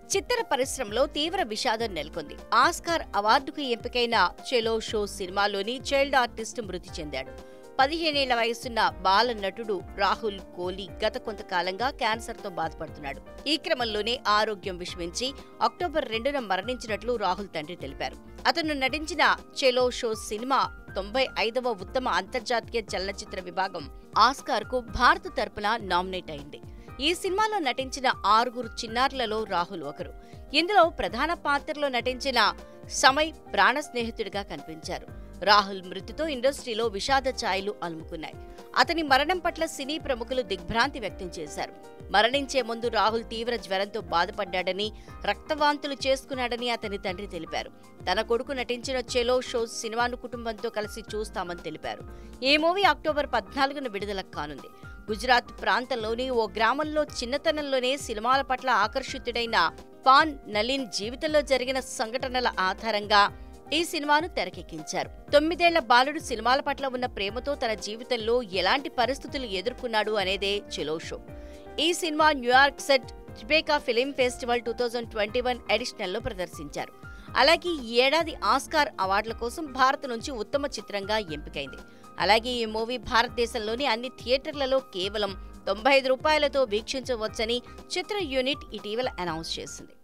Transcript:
చిత్ర పరిశ్రమలో తీవ్ర విషాదం నెలకొంది ఆస్కార్ అవార్డుకు ఎంపికైన చెలో షో సినిమాలోని చైల్డ్ ఆర్టిస్ట్ మృతి చెందాడు పదిహేనేళ్ల వయసున్న బాల నటుడు రాహుల్ కోహ్లీ గత కొంతకాలంగా క్యాన్సర్తో బాధపడుతున్నాడు ఈ క్రమంలోనే ఆరోగ్యం విషమించి అక్టోబర్ రెండున మరణించినట్లు రాహుల్ తండ్రి తెలిపారు అతను నటించిన చెలో షో సినిమా తొంభై ఐదవ ఉత్తమ అంతర్జాతీయ చలనచిత్ర విభాగం ఆస్కార్ కు భారత తరపున నామినేట్ అయింది ఈ సినిమాలో నటించిన ఆరుగురు చిన్నారులలో రాహుల్ ఒకరు ఇందులో ప్రధాన పాత్రలో నటించిన సమయ్ ప్రాణ స్నేహితుడిగా కనిపించారు రాహుల్ మృతితో ఇండస్ట్రీలో విషాద ఛాయలు అలుముకున్నాయి అతని మరణం పట్ల సినీ ప్రముఖులు దిగ్భ్రాంతి వ్యక్తం చేశారు మరణించే ముందు రాహుల్ తీవ్ర జ్వరంతో బాధపడ్డాడని రక్తవాంతులు చేసుకున్నాడని అతని తండ్రి తెలిపారు తన కొడుకు నటించిన చెలో షో సినిమాను కుటుంబంతో కలిసి చూస్తామని తెలిపారు ఈ మూవీ అక్టోబర్ పద్నాలుగున విడుదల కానుంది గుజరాత్ ప్రాంతంలోని ఓ గ్రామంలో చిన్నతనంలోనే సినిమాల పట్ల ఆకర్షితుడైన పాన్ నలీన్ జీవితంలో జరిగిన సంఘటనల ఆధారంగా ఈ సినిమాను తెరకెక్కించారు తొమ్మిదేళ్ల బాలుడు సినిమాల పట్ల ఉన్న ప్రేమతో తన జీవితంలో ఎలాంటి పరిస్థితులు ఎదుర్కొన్నాడు అనేదే చెలో షో ఈ సినిమా న్యూయార్క్ సెట్ Tribeca film festival two thousand twenty one ఎడిషనల్లో ప్రదర్శించారు అలాగే ఈ ఏడాది ఆస్కార్ అవార్డుల కోసం భారత్ నుంచి ఉత్తమ చిత్రంగా ఎంపికైంది అలాగే ఈ మూవీ భారతదేశంలోని అన్ని థియేటర్లలో కేవలం తొంభై ఐదు రూపాయలతో వీక్షించవచ్చని చిత్ర యూనిట్ ఇటీవల అనౌన్స్ చేసింది